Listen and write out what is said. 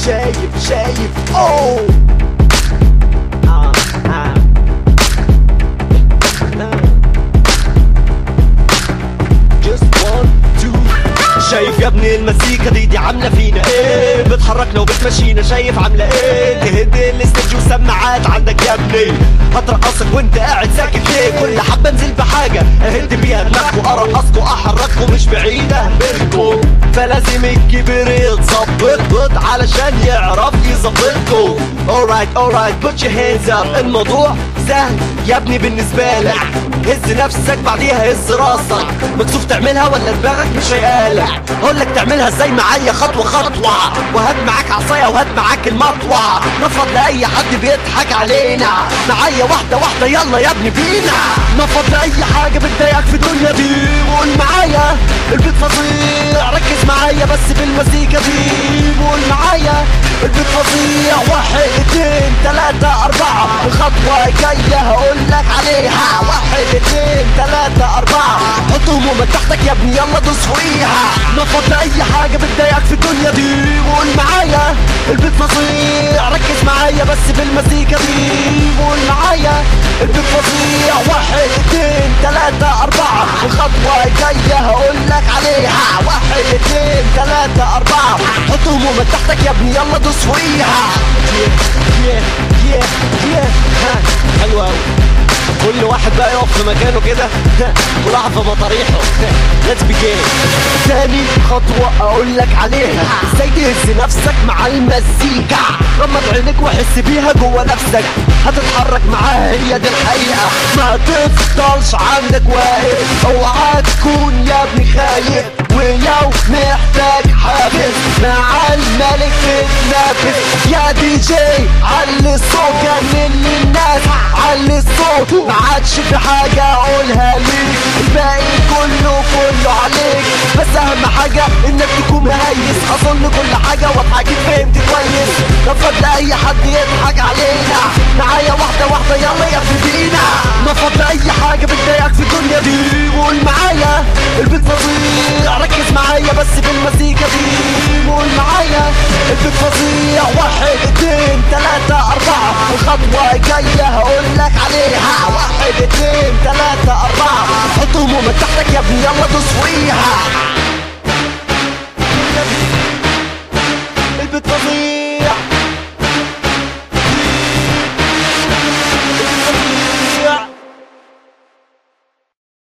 شايف شايف اوه آه، آه. Just one, two. شايف يا ابني المزيكا دي دي عاملة فينا ايه بتحركنا وبتمشينا شايف عاملة ايه تهد الاستديو وسماعات عندك يا ابني هترقصك وانت قاعد ساكت ليه كل حبة انزل بحاجة اهد بيها دماغكوا ارقصكوا احرككوا مش بعيدة منكم فلازم الكبير يتظبط علشان يعرف يظبطكوا alright alright put your hands up الموضوع سهل يا ابني بالنسبة لك هز نفسك بعديها هز راسك مكسوف تعملها ولا دماغك مش هيقالك هقول لك تعملها ازاي معايا خطوة خطوة وهات معاك عصاية وهات معاك المطوة نفض لأي حد بيضحك علينا معايا واحدة واحدة يلا يا ابني بينا نفض لأي حاجة بتضايقك في الدنيا دي قول معايا البيت فظيع ركز معايا بس بالمزيكا دي قول معايا البيت فظيع واحد اتنين تلاتة أربعة الخطوة الجاية هقول لك عليها واحد اتنين تلاتة أربعة حط همومك تحتك يا ابني يلا دوس فوقيها نفض لأي حاجة بتضايقك في الدنيا دي قول معايا البيت فظيع ركز معايا بس بالمزيكا دي قول معايا البيت فظيع واحد اتنين تلاتة أربعة الخطوة الجاية هقول لك عليها واحد اتنين تلاتة أربعة حط همومك تحتك يا ابني يلا دوس فوقيها yeah, yeah, yeah. ها حلوة أوي كل واحد بقى يقف في مكانه كده وراح في مطاريحه ليتس بيجين تاني خطوة اقول لك عليها ازاي تهز نفسك مع المزيكا غمض عينك وحس بيها جوه نفسك هتتحرك معاها هي دي الحقيقة ما تفضلش عندك واقف اوعى تكون يا ابني خايف ولو محتاج حافز مع الملك تتنافس يا دي جي علي الصوت جنن للناس علي الصوت ما عادش في حاجة اقولها ليك الباقي كله كله عليك بس اهم حاجة انك تكون مهيس اظن كل حاجة واضحة اكيد فهمت كويس نفض لاي حد يضحك علينا معايا واحدة واحدة يلا يا ابني بينا نفض لاي حاجة بتضايقك في الدنيا دي قول معايا البيت فظيع ركز معايا بس بالمزيكا دي قول معايا البيت فظيع واحد اتنين تلاتة أربعة الخطوة الجاية هقول لك عليها واحد اتنين تلاتة أربعة حط همومك تحتك يا ابني يلا دوس فوقيها